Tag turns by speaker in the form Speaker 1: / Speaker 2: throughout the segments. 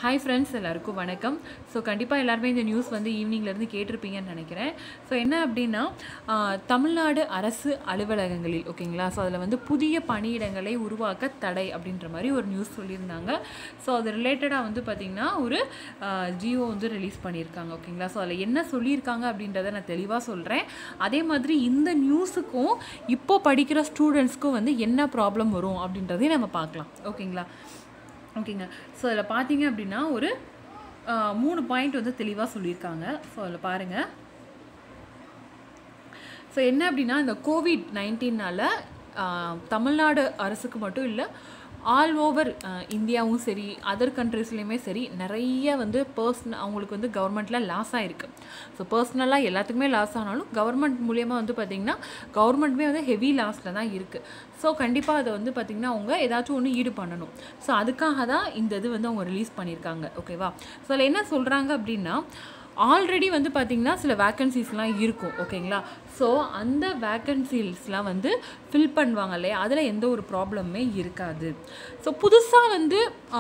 Speaker 1: hi friends எல்லாருக்கும் வணக்கம் so கண்டிப்பாக எல்லாருமே இந்த நியூஸ் வந்து ஈவினிங்லேருந்து கேட்டிருப்பீங்கன்னு நினைக்கிறேன் ஸோ என்ன அப்படின்னா ஆஹ், தமிழ்நாடு அரசு அலுவலகங்களில் ஓகேங்களா ஸோ அதில் வந்து புதிய பணியிடங்களை உருவாக்க தடை அப்படின்ற மாதிரி ஒரு நியூஸ் சொல்லியிருந்தாங்க ஸோ அது ரிலேட்டடாக வந்து பார்த்திங்கன்னா ஒரு ஜியோ வந்து ரிலீஸ் பண்ணியிருக்காங்க ஓகேங்களா ஸோ அதில் என்ன சொல்லியிருக்காங்க அப்படின்றத நான் தெளிவாக சொல்கிறேன் அதே மாதிரி இந்த நியூஸுக்கும் இப்போ படிக்கிற ஸ்டூடெண்ட்ஸ்க்கும் வந்து என்ன ப்ராப்ளம் வரும் அப்படின்றதையும் நம்ம பார்க்கலாம் ஓகேங்களா ஓகேங்க ஸோ அதில் பார்த்தீங்க அப்படின்னா ஒரு ஆஹ், மூணு பாயிண்ட் வந்து தெளிவாக சொல்லியிருக்காங்க ஸோ அதில் பாருங்கள் ஸோ என்ன அப்படின்னா இந்த கோவிட் நைன்டீனால் தமிழ்நாடு அரசுக்கு மட்டும் இல்லை ஆல் ஓவர் இந்தியாவும் சரி அதர் கண்ட்ரீஸ்லேயுமே சரி நிறைய வந்து பர்சன அவங்களுக்கு வந்து கவர்மெண்ட்டில் லாஸ் ஆகிருக்கு ஸோ பர்சனலாக எல்லாத்துக்குமே லாஸ் ஆனாலும் கவர்மெண்ட் மூலியமாக வந்து பார்த்திங்கன்னா கவர்மெண்ட்டுமே வந்து ஹெவி லாஸில் தான் இருக்குது ஸோ கண்டிப்பாக அதை வந்து பார்த்திங்கன்னா அவங்க ஏதாச்சும் ஒன்று ஈடு பண்ணணும் ஸோ அதுக்காக தான் இந்த இது வந்து அவங்க ரிலீஸ் பண்ணியிருக்காங்க ஓகேவா ஸோ அதில் என்ன சொல்கிறாங்க அப்படின்னா ஆல்ரெடி வந்து பார்த்திங்கன்னா சில வேக்கன்சிஸ்லாம் இருக்கும் ஓகேங்களா ஸோ அந்த வேக்கன்சிஸ்லாம் வந்து ஃபில் பண்ணுவாங்க இல்லையா அதில் எந்த ஒரு ப்ராப்ளமுமே இருக்காது ஸோ புதுசாக வந்து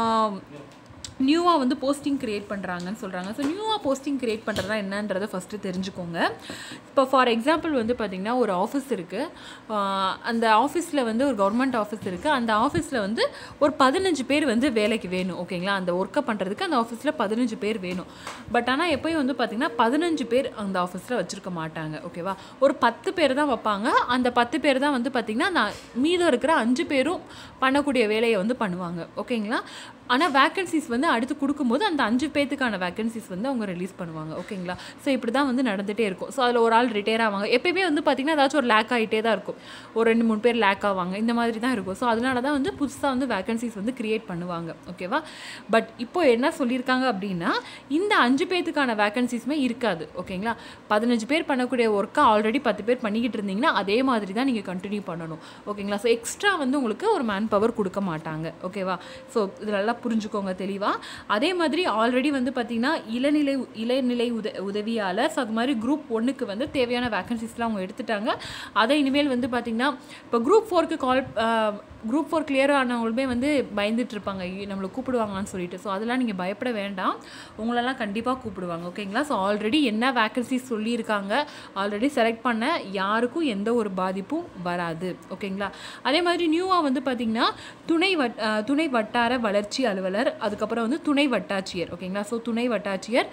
Speaker 1: நியூவாக வந்து போஸ்டிங் க்ரியேட் பண்ணுறாங்கன்னு சொல்கிறாங்க ஸோ நியூவாக போஸ்டிங் க்ரியேட் பண்ணுறதா என்னன்றதை ஃபஸ்ட்டு தெரிஞ்சுக்கோங்க இப்போ ஃபார் எக்ஸாம்பிள் வந்து பார்த்திங்கன்னா ஒரு ஆஃபீஸ் இருக்குது அந்த ஆஃபீஸில் வந்து ஒரு கவர்மெண்ட் ஆஃபீஸ் இருக்குது அந்த ஆஃபீஸில் வந்து ஒரு பதினஞ்சு பேர் வந்து வேலைக்கு வேணும் ஓகேங்களா அந்த ஒர்க்கை பண்ணுறதுக்கு அந்த ஆஃபீஸில் பதினஞ்சு பேர் வேணும் பட் ஆனால் எப்போயும் வந்து பார்த்திங்கன்னா பதினஞ்சு பேர் அந்த ஆஃபீஸில் வச்சுருக்க மாட்டாங்க ஓகேவா ஒரு பத்து பேர் தான் வைப்பாங்க அந்த பத்து பேர் தான் வந்து பார்த்திங்கன்னா நான் மீதம் இருக்கிற அஞ்சு பேரும் பண்ணக்கூடிய வேலையை வந்து பண்ணுவாங்க ஓகேங்களா ஆனால் வேக்கன்சிஸ் வந்து அடுத்து கொடுக்கும்போது அந்த அஞ்சு பேத்துக்கான வேக்கன்சிஸ் வந்து அவங்க ரிலீஸ் பண்ணுவாங்க ஓகேங்களா ஸோ இப்படி தான் வந்து நடந்துகிட்டே இருக்கும் ஸோ அதில் ஒரு ஆள் ரிட்டையர் ஆவாங்க எப்பயுமே வந்து பார்த்திங்கன்னா ஏதாச்சும் ஒரு லேக் ஆகிட்டே தான் இருக்கும் ஒரு ரெண்டு மூணு பேர் லேக் ஆவாங்க இந்த மாதிரி தான் இருக்கும் ஸோ அதனால தான் வந்து புதுசாக வந்து வேக்கன்சிஸ் வந்து க்ரியேட் பண்ணுவாங்க ஓகேவா பட் இப்போ என்ன சொல்லியிருக்காங்க அப்படின்னா இந்த அஞ்சு பேத்துக்கான வேக்கன்சிஸுமே இருக்காது ஓகேங்களா பதினஞ்சு பேர் பண்ணக்கூடிய ஒர்க்கை ஆல்ரெடி பத்து பேர் பண்ணிக்கிட்டு இருந்தீங்கன்னா அதே மாதிரி தான் நீங்கள் கண்டினியூ பண்ணணும் ஓகேங்களா ஸோ எக்ஸ்ட்ரா வந்து உங்களுக்கு ஒரு மேன் பவர் கொடுக்க மாட்டாங்க ஓகேவா ஸோ இது நல்லா புரிஞ்சுக்கோங்க தெளிவாக அதே மாதிரி ஆல்ரெடி வந்து பார்த்திங்கன்னா இளநிலை இளநிலை உத உதவியாளர் ஸோ அது மாதிரி குரூப் ஒன்றுக்கு வந்து தேவையான வேக்கன்சிஸ்லாம் அவங்க எடுத்துட்டாங்க அதை இனிமேல் வந்து பார்த்திங்கன்னா இப்போ குரூப் ஃபோருக்கு கால் குரூப் ஃபோர் கிளியர் ஆனவங்களுமே வந்து பயந்துட்டு இருப்பாங்க ஐயோ, நம்மளை கூப்பிடுவாங்களான்னு சொல்லிட்டு ஸோ அதெல்லாம் நீங்கள் பயப்பட வேண்டாம் உங்களெல்லாம் கண்டிப்பாக கூப்பிடுவாங்க ஓகேங்களா ஸோ ஆல்ரெடி என்ன வேக்கன்சிஸ் சொல்லியிருக்காங்க ஆல்ரெடி செலக்ட் பண்ண யாருக்கும் எந்த ஒரு பாதிப்பும் வராது ஓகேங்களா அதே மாதிரி நியூவாக வந்து பார்த்திங்கன்னா துணை வட் அஹ், துணை வட்டார வளர்ச்சி அலுவலர் அதுக்கப்புறம் வந்து துணை வட்டாட்சியர் ஓகேங்களா ஸோ துணை வட்டாட்சியர்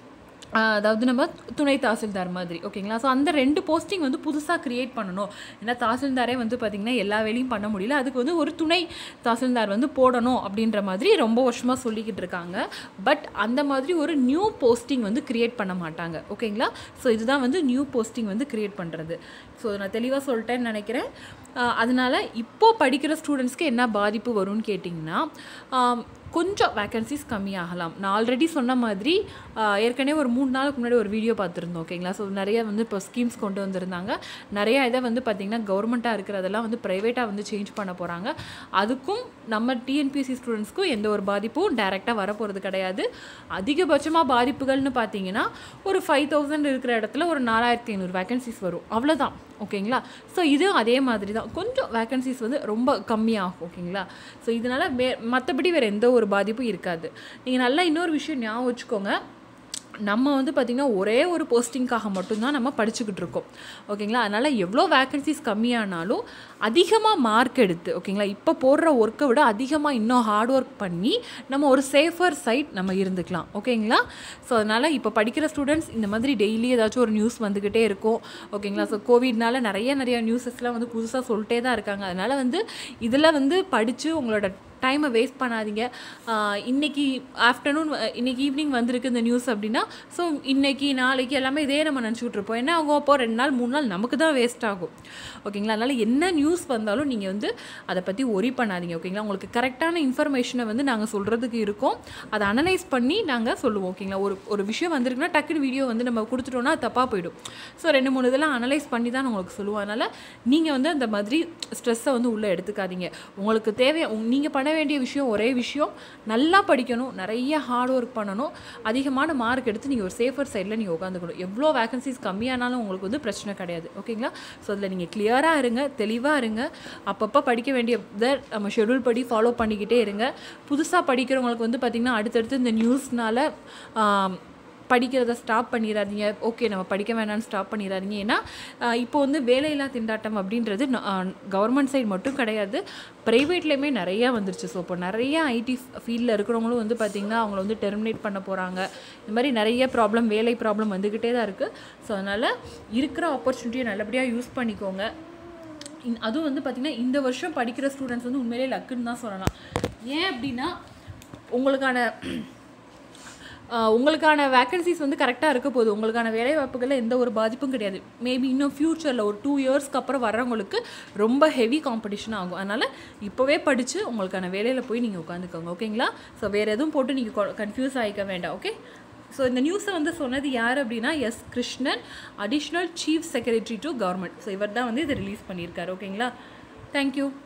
Speaker 1: ஆஹ் அதாவது நம்ம துணை தாசில்தார் மாதிரி ஓகேங்களா ஸோ அந்த ரெண்டு போஸ்டிங் வந்து புதுசாக க்ரியேட் பண்ணணும் ஏன்னா தாசில்தாரே வந்து பார்த்திங்கன்னா எல்லா வேலையும் பண்ண முடியல அதுக்கு வந்து ஒரு துணை தாசில்தார் வந்து போடணும் அப்படின்ற மாதிரி ரொம்ப வருஷமாக சொல்லிக்கிட்டு இருக்காங்க பட் அந்த மாதிரி ஒரு நியூ போஸ்டிங் வந்து க்ரியேட் பண்ண மாட்டாங்க ஓகேங்களா ஸோ இதுதான் வந்து நியூ போஸ்டிங் வந்து க்ரியேட் பண்ணுறது ஸோ நான் தெளிவாக சொல்லிட்டேன்னு நினைக்கிறேன் ஆஹ் அதனால இப்போ படிக்கிற ஸ்டூடெண்ட்ஸ்க்கு என்ன பாதிப்பு வரும்னு கேட்டிங்கன்னா ஆம், கொஞ்சம் வேக்கன்சிஸ் கம்மியாகலாம் நான் ஆல்ரெடி சொன்ன மாதிரி ஆஹ், ஏற்கனவே ஒரு மூணு நாளுக்கு முன்னாடி ஒரு வீடியோ பார்த்துருந்தோம் ஓகேங்களா ஸோ நிறைய வந்து இப்போ ஸ்கீம்ஸ் கொண்டு வந்திருந்தாங்க நிறைய இதை வந்து பார்த்திங்கன்னா கவர்மெண்ட்டாக இருக்கிறதெல்லாம் வந்து ப்ரைவேட்டாக வந்து சேஞ்ச் பண்ண போகிறாங்க அதுக்கும் நம்ம டிஎன்பிசி ஸ்டூடெண்ட்ஸ்க்கும் எந்த ஒரு பாதிப்பும் டைரெக்டாக வரப்போகிறது கிடையாது அதிகபட்சமாக பாதிப்புகள்னு பார்த்தீங்கன்னா ஒரு ஃபைவ் தௌசண்ட் இருக்கிற இடத்துல ஒரு நாலாயிரத்தி ஐநூறு வேக்கன்சிஸ் வரும் அவ்வளோதான் ஓகேங்களா ஸோ இது அதே மாதிரி தான் கொஞ்சம் வேக்கன்சிஸ் வந்து ரொம்ப கம்மியாகும் ஓகேங்களா ஸோ இதனால் வே மற்றபடி வேறு எந்த ஒரு பாதிப்பும் இருக்காது நீங்கள் நல்லா இன்னொரு விஷயம் ஞாபகம் வச்சுக்கோங்க நம்ம வந்து பார்த்திங்கன்னா ஒரே ஒரு போஸ்டிங்காக மட்டும்தான் நம்ம படிச்சுக்கிட்டு இருக்கோம் ஓகேங்களா அதனால் எவ்வளோ வேக்கன்சிஸ் கம்மியானாலும் அதிகமாக மார்க் எடுத்து ஓகேங்களா இப்போ போடுற ஒர்க்கை விட அதிகமாக இன்னும் ஹார்ட் ஒர்க் பண்ணி நம்ம ஒரு சேஃபர் சைட் நம்ம இருந்துக்கலாம் ஓகேங்களா ஸோ அதனால் இப்போ படிக்கிற ஸ்டூடெண்ட்ஸ் இந்த மாதிரி டெய்லி ஏதாச்சும் ஒரு நியூஸ் வந்துக்கிட்டே இருக்கும் ஓகேங்களா ஸோ கோவிட்னால நிறைய நிறைய நியூஸஸ்லாம் வந்து புதுசாக சொல்லிட்டே தான் இருக்காங்க அதனால் வந்து இதில் வந்து படித்து உங்களோட டைமை வேஸ்ட் பண்ணாதீங்க ஆஹ் இன்னைக்கு ஆஃப்டர்நூன் இன்னைக்கு ஈவினிங் வந்திருக்கு இந்த நியூஸ் அப்படின்னா ஸோ இன்னைக்கு நாளைக்கு எல்லாமே இதே நம்ம நினச்சிக்கிட்டு இருப்போம் என்ன ஆகும் அப்போ ரெண்டு நாள் மூணு நாள் நமக்கு தான் வேஸ்ட் ஆகும் ஓகேங்களா அதனால் என்ன நியூஸ் வந்தாலும் நீங்கள் வந்து அதை பற்றி ஒரி பண்ணாதீங்க ஓகேங்களா உங்களுக்கு கரெக்டான இன்ஃபர்மேஷனை வந்து நாங்கள் சொல்கிறதுக்கு இருக்கோம் அதை அனலைஸ் பண்ணி நாங்கள் சொல்லுவோம் ஓகேங்களா ஒரு ஒரு விஷயம் வந்திருக்குன்னா டக்குன்னு வீடியோ வந்து நம்ம கொடுத்துட்டோம்னா அது தப்பாக போயிடும் ஸோ ரெண்டு மூணு இதெல்லாம் அனலைஸ் பண்ணி தான் நான் உங்களுக்கு சொல்லுவோம் அதனால் நீங்கள் வந்து அந்த மாதிரி ஸ்ட்ரெஸ்ஸை வந்து உள்ளே எடுத்துக்காதீங்க உங்களுக்கு தேவை நீங்கள் பண்ண வேண்டிய விஷயம் ஒரே விஷயம் நல்லா படிக்கணும் நிறைய ஹார்ட் ஒர்க் பண்ணணும் அதிகமான மார்க் எடுத்து நீங்கள் ஒரு சேஃபர் சைடில் நீங்கள் உட்காந்துக்கணும் எவ்வளோ வேகன்சிஸ் கம்மியானாலும் உங்களுக்கு வந்து பிரச்சனை கிடையாது ஓகேங்களா ஸோ அதில் நீங்கள் கிளியராக இருங்க தெளிவாக இருங்க அப்பப்போ படிக்க வேண்டியதை நம்ம ஷெடியூல் படி ஃபாலோ பண்ணிக்கிட்டே இருங்க புதுசாக படிக்கிறவங்களுக்கு வந்து பார்த்திங்கன்னா அடுத்தடுத்து இந்த நியூஸ்னால படிக்கிறத ஸ்டாப் பண்ணிடாதீங்க ஓகே நம்ம படிக்க வேணாம்னு ஸ்டாப் பண்ணிடாதீங்க ஏன்னா ஆஹ் இப்போ வந்து வேலையில்லா திண்டாட்டம் அப்படின்றது கவர்மெண்ட் சைடு மட்டும் கிடையாது ப்ரைவேட்லேயுமே நிறையா வந்துருச்சு ஸோ இப்போ நிறைய ஐடி ஃபீல்டில் இருக்கிறவங்களும் வந்து பார்த்திங்கன்னா அவங்கள வந்து டெர்மினேட் பண்ண போகிறாங்க இந்த மாதிரி நிறைய ப்ராப்ளம் வேலை ப்ராப்ளம் வந்துக்கிட்டே தான் இருக்குது ஸோ அதனால் இருக்கிற ஆப்பர்ச்சுனிட்டியை நல்லபடியாக யூஸ் பண்ணிக்கோங்க இன்- அதுவும் வந்து பார்த்திங்கன்னா இந்த வருஷம் படிக்கிற ஸ்டூடெண்ட்ஸ் வந்து உண்மையிலே லக்குன்னு தான் சொல்லலாம் ஏன் அப்படின்னா உங்களுக்கான ஆஹ் உங்களுக்கான வேக்கன்சிஸ் வந்து கரெக்டாக இருக்க போகுது உங்களுக்கான வேலை வாய்ப்புகளில் எந்த ஒரு பாதிப்பும் கிடையாது மேபி இன்னும் ஃப்யூச்சரில் ஒரு டூ இயர்ஸ்க்கு அப்புறம் வர்றவங்களுக்கு ரொம்ப ஹெவி காம்படிஷன் ஆகும் அதனால் இப்போவே படித்து உங்களுக்கான வேலையில் போய் நீங்கள் உட்காந்துக்கோங்க ஓகேங்களா ஸோ வேறு எதுவும் போட்டு நீங்கள் கன்ஃபியூஸ் ஆகிக்க வேண்டாம் ஓகே ஸோ இந்த நியூஸை வந்து சொன்னது யார் அப்படின்னா S Krishnan additional chief secretary to government so இவர் தான் வந்து இதை ரிலீஸ் பண்ணியிருக்காரு ஓகேங்களா தேங்க்யூ